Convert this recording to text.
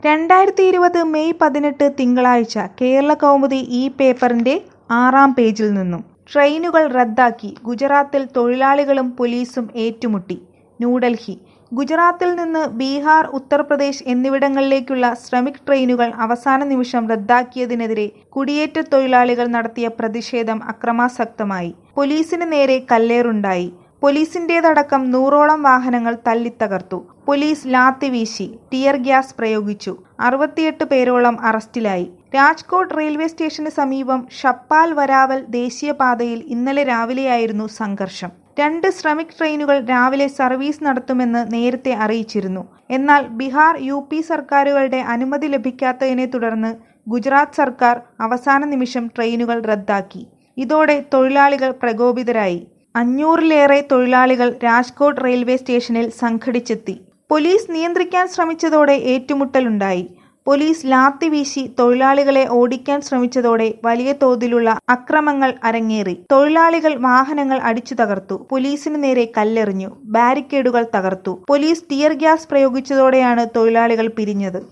രണ്ടായിരത്തി ഇരുപത് മെയ് പതിനെട്ട് തിങ്കളാഴ്ച കേരള കൗമുദി ഈ പേപ്പറിന്റെ ആറാം പേജിൽ നിന്നും ട്രെയിനുകൾ റദ്ദാക്കി ഗുജറാത്തിൽ തൊഴിലാളികളും പോലീസും ഏറ്റുമുട്ടി ന്യൂഡൽഹി ഗുജറാത്തിൽ നിന്ന് ബീഹാർ ഉത്തർപ്രദേശ് എന്നിവിടങ്ങളിലേക്കുള്ള ശ്രമിക് ട്രെയിനുകൾ അവസാന നിമിഷം റദ്ദാക്കിയതിനെതിരെ കുടിയേറ്റ തൊഴിലാളികൾ നടത്തിയ പ്രതിഷേധം അക്രമാസക്തമായി പോലീസിന് നേരെ കല്ലേറുണ്ടായി പോലീസിന്റേതടക്കം നൂറോളം വാഹനങ്ങൾ തല്ലിത്തകർത്തു പോലീസ് ലാത്തി വീശി ടിയർ ഗ്യാസ് പ്രയോഗിച്ചു അറുപത്തിയെട്ട് പേരോളം അറസ്റ്റിലായി രാജ്കോട്ട് റെയിൽവേ സ്റ്റേഷന് സമീപം ഷപ്പാൽ വരാവൽ ദേശീയപാതയിൽ ഇന്നലെ രാവിലെയായിരുന്നു സംഘർഷം രണ്ട് ശ്രമിക് ട്രെയിനുകൾ രാവിലെ സർവീസ് നടത്തുമെന്ന് നേരത്തെ അറിയിച്ചിരുന്നു എന്നാൽ ബീഹാർ യു പി സർക്കാരുകളുടെ അനുമതി ലഭിക്കാത്തതിനെ തുടർന്ന് ഗുജറാത്ത് സർക്കാർ അവസാന നിമിഷം ട്രെയിനുകൾ റദ്ദാക്കി ഇതോടെ തൊഴിലാളികൾ പ്രകോപിതരായി അഞ്ഞൂറിലേറെ തൊഴിലാളികൾ രാജ്കോട്ട് റെയിൽവേ സ്റ്റേഷനിൽ സംഘടിച്ചെത്തി പോലീസ് നിയന്ത്രിക്കാൻ ശ്രമിച്ചതോടെ ഏറ്റുമുട്ടലുണ്ടായി പോലീസ് ലാത്തി വീശി തൊഴിലാളികളെ ഓടിക്കാൻ ശ്രമിച്ചതോടെ വലിയ തോതിലുള്ള അക്രമങ്ങൾ അരങ്ങേറി തൊഴിലാളികൾ വാഹനങ്ങൾ അടിച്ചു തകർത്തു പോലീസിന് നേരെ കല്ലെറിഞ്ഞു ബാരിക്കേഡുകൾ തകർത്തു പോലീസ് ടിയർ ഗ്യാസ് പ്രയോഗിച്ചതോടെയാണ് തൊഴിലാളികൾ പിരിഞ്ഞത്